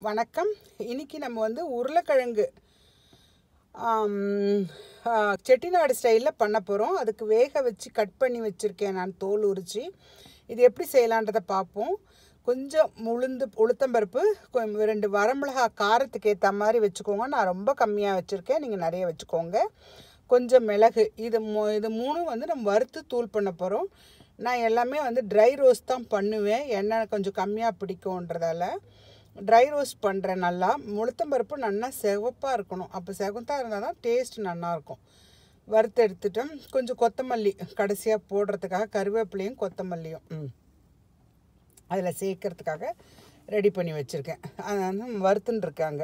வணக்கம் இன்னைக்கு நம்ம வந்து உருளைக்கிழங்கு ஆம், ஆ, செட்டிநாடு ஸ்டைலில் பண்ண போகிறோம் அதுக்கு வேக வச்சு கட் பண்ணி வச்சுருக்கேன் நான் தோல் உரித்து இது எப்படி செய்யலான்றதை பார்ப்போம் கொஞ்சம் உளுந்து உளுத்தம்பருப்பு கொ- ரெண்டு வரமிளகா காரத்துக்கு ஏற்ற மாதிரி வச்சுக்கோங்க நான் ரொம்ப கம்மியாக வச்சுருக்கேன் நீங்கள் நிறைய வச்சுக்கோங்க கொஞ்சம் மிளகு இது மூ இது மூணும் வந்து நம்ம வறுத்து தூள் பண்ண போகிறோம் நான் எல்லாமே வந்து ட்ரை ரோஸ்ட் தான் பண்ணுவேன் எண்ணெய் கொஞ்சம் கம்மியாக பிடிக்கும்ன்றதால ட்ரை ரோஸ்ட் பண்ணுறேன் நல்லா முளுத்தம்பருப்பு நல்லா சிவப்பாக இருக்கணும் அப்போ சிவந்தா இருந்தால் தான் டேஸ்ட் நல்லாயிருக்கும் வறுத்து எடுத்துட்டோம் கொஞ்சம் கொத்தமல்லி கடைசியாக போடுறதுக்காக கருவேப்பிலையும் கொத்தமல்லியும் ம் அதில் சேர்க்கறதுக்காக ரெடி பண்ணி வச்சுருக்கேன் அது வந்து வறுத்துன்னு இருக்காங்க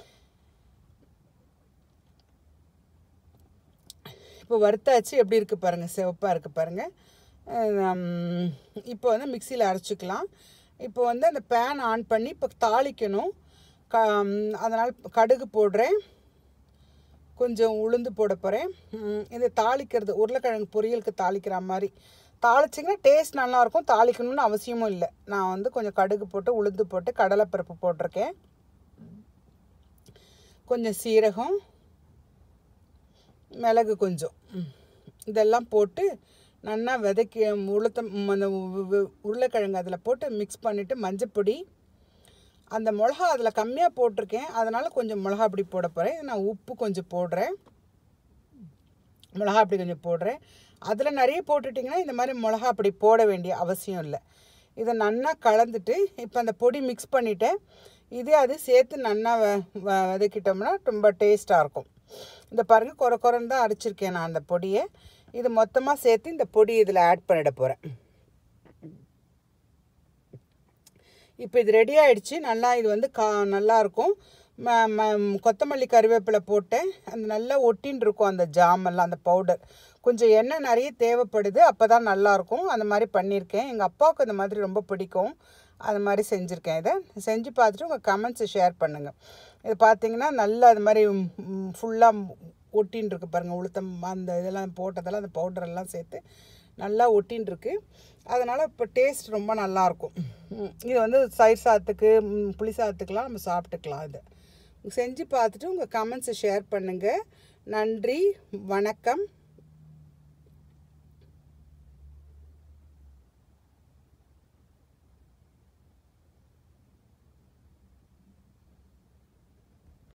இப்போ வறுத்தாச்சு எப்படி இருக்குது பாருங்கள் சிவப்பாக இருக்குது பாருங்கள் இப்போ வந்து மிக்சியில் அரைச்சிக்கலாம் இப்போ வந்து அந்த பேன் ஆன் பண்ணி இப்போ தாளிக்கணும் க அதனால் கடுகு போடுறேன் கொஞ்சம் உளுந்து போட போகிறேன் இது தாளிக்கிறது உருளைக்கிழங்கு பொரியலுக்கு தாளிக்கிற மாதிரி தாளிச்சிங்கன்னா டேஸ்ட் நல்லாயிருக்கும் தாளிக்கணும்னு அவசியமும் இல்லை நான் வந்து கொஞ்சம் கடுகு போட்டு உளுந்து போட்டு கடலைப்பருப்பு போட்டிருக்கேன் கொஞ்சம் சீரகம் மிளகு கொஞ்சம் ம். இதெல்லாம் போட்டு நல்லா விதைக்கி உளுத்தம் அந்த உ- உ- உருளைக்கிழங்கு அதில் போட்டு மிக்ஸ் பண்ணிவிட்டு மஞ்சப்பொடி அந்த மிளகா அதில் கம்மியாக போட்டிருக்கேன் அதனால் கொஞ்சம் மிளகா அப்படி போட போகிறேன் நான் உப்பு கொஞ்சம் போடுறேன் மிளகா அப்படி கொஞ்சம் போடுறேன் அதில் நிறைய போட்டுட்டிங்கன்னா இந்த மாதிரி மிளகா அப்படி போட வேண்டிய அவசியம் இல்லை இதை நல்லா கலந்துட்டு இப்போ அந்த பொடி மிக்ஸ் பண்ணிட்டேன் இதே அது சேர்த்து நல்லா வ வ- வதக்கிட்டோம்னா ரொம்ப டேஸ்ட்டாக இருக்கும் இந்த பாருங்கள் குறை குறைன்னு தான் அரைச்சிருக்கேன் நான் அந்த பொடியை இது மொத்தமாக சேர்த்து இந்த பொடி இதில் ஆட் பண்ணிட போகிறேன் இப்போ இது ரெடி ஆயிடுச்சு நல்லா இது வந்து கா நல்லா இருக்கும் ம ம கொத்தமல்லி கருவேப்பிலை போட்டேன் அந்த நல்லா ஒட்டின்னு இருக்கும் அந்த ஜாமெல்லாம் அந்த பவுடர் கொஞ்சம் எண்ணெய் நிறைய தேவைப்படுது அப்போ தான் நல்லாயிருக்கும் அந்த மாதிரி பண்ணியிருக்கேன் எங்கள் அப்பாவுக்கு அந்த மாதிரி ரொம்ப பிடிக்கும் அது மாதிரி செஞ்சுருக்கேன் இதை செஞ்சு பார்த்துட்டு உங்கள் கமெண்ட்ஸை ஷேர் பண்ணுங்கள் இது பார்த்தீங்கன்னா நல்லா அது மாதிரி ஃபுல்லாக ஒட்டின்னு இருக்கு பாருங்கள் உளுத்தம் அந்த இதெல்லாம் போட்டதெல்லாம் அந்த பவுடர் எல்லாம் சேர்த்து நல்லா ஒட்டின்னு இருக்கு அதனால் இப்போ டேஸ்ட் ரொம்ப நல்லாயிருக்கும் இது வந்து தயிர் சாதத்துக்கு ம், புளி சாதத்துக்கெலாம் நம்ம சாப்பிட்டுக்கலாம் இதை செஞ்சு பார்த்துட்டு உங்கள் கமெண்ட்ஸை ஷேர் பண்ணுங்கள் நன்றி வணக்கம்